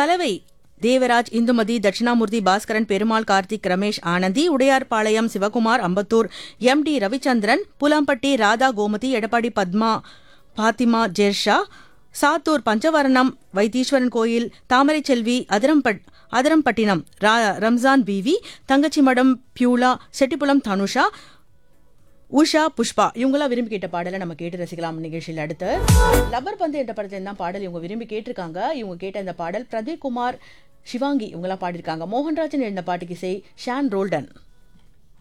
கலவை Devaraj Indumathi Dakshinamoorthy Baskaran Perumal Karthik Ramesh Anandhi Udayarpalayam Sivakumar Ambattur M T Ravichandran Pulampatti Radha Gomathi Edappadi Padma Fathima Jersha Sattur Panchavarnam Vaitheeswaran Koil Thamaraiselvi Adirampat Adirampattinam ரா- Ramjan PV Thangachimadam Beulah Chettipulam Dhanusha Usha Pushpa இவங்களாம் விரும்பி கேட்ட பாடலை நம்ம கேட்டு ரசிக்கலாம் நிகழ்ச்சியில் அடுத்து லப்பர் பந்து என்ற படத்துல தான் பாடல் இவங்க விரும்பி கேட்டிருக்காங்க இவங்க கேட்ட இந்த பாடல் பிரதீப் குமார் சிவாங்கி இவங்களாம் பாடியிருக்காங்க மோகன்ராஜன் எழுந்த பாட்டுக்கு இசை ஷான் ரோல்டன்